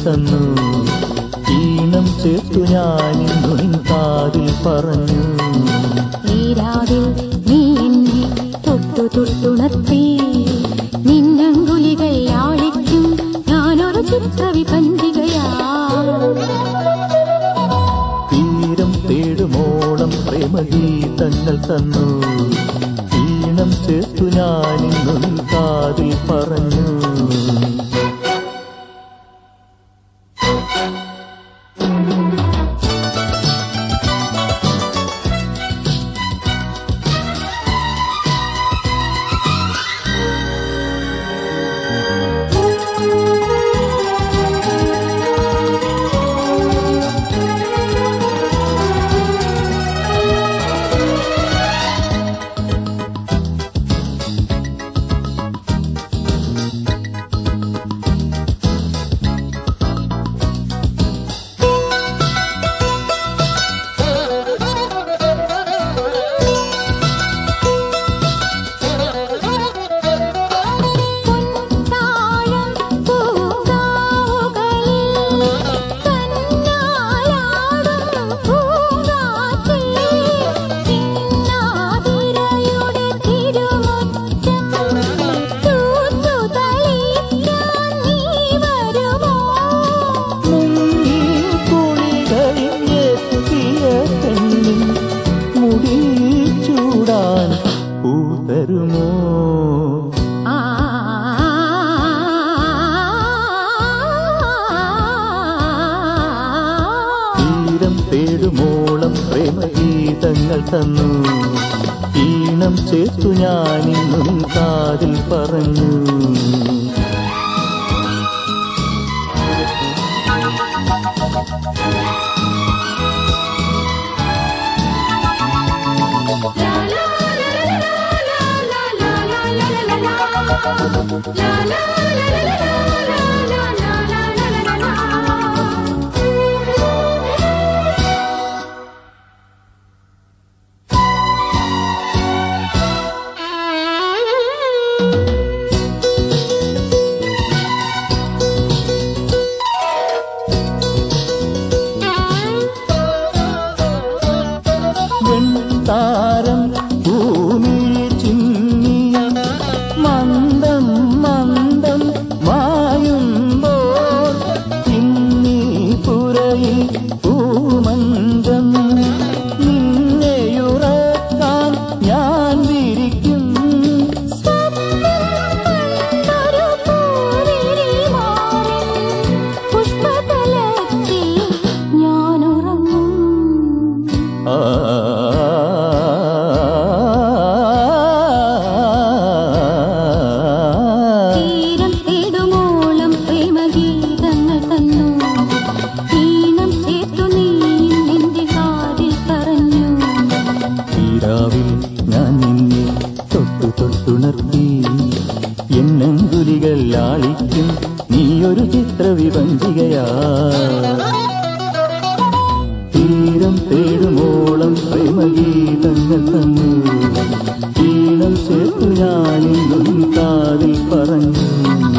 തന്നു ഈണം ചേർത്തു ഞാനിന്നു നിൻ കാതിൽ പറഞ്ഞു നീരാവിൽ നീ എന്നെ തൊട്ടു തൊട്ടുണർത്തി നിന്നങ്കുലികൾ ആളിക്കും ഞാനൊരു ചിത്രവിപഞ്ചികയാ തീരം തേടുമോളം പ്രേമഗീതങ്ങൾ തന്നു ഈണം ചേർത്തു ഞാനിന്നു നിൻ കാതിൽ പറഞ്ഞു പൊൻതാഴം പൂങ്കാവുകളിൽ കന്നാലാടും പൂങ്കാറ്റിൽ ചിന്നാതിരയുടെ തിരുമുറ്റം തൂത്തു തളിക്കാൻ നീ വരുമോ മുങ്ങിൽ കുളികളിലെത്തിയ പെണ്ണിൻ മുടി ചൂടാൻ പൂതരുമോ ആ തീരം തേടുമോളം പ്രേമഗീതങ്ങൾ തന്നു ഈണം ചേർത്തു ഞാനിന്നും കാതിൽ പറഞ്ഞു വെൺതാരം ഭൂമിയിൽ ചിന്നിയ മന്ദം മന്ദം മായുമ്പോൾ ചിന്നി പുരയിൽ പൂമഞ്ചം നിന്നെയുറക്കാൻ ഞാൻ വിരിക്കും ഒരു പൂവിരി മാറിൻ പുഷ്പതലത്തിൽ ഞാനുറങ്ങും ആ തീരം തേടുമോളം പ്രേമഗീതങ്ങൾ തന്നു ഈണം ചേർത്തു നീ നിന്റെ കാതിൽ പറഞ്ഞു ഈരാവിൽ ഞാൻ നിന്നെ തൊട്ടു തൊട്ടുണർത്തി എന്നങ്കുലികൾ ലാളിക്കും നീയൊരു ചിത്രവിഭഞ്ചികയാ തീരം തേടുമോളം പ്രേമഗീതങ്ങൾ തന്നു ഈണം ചേർത്തു ഞാനിന്നും കാതിൽ പറഞ്ഞു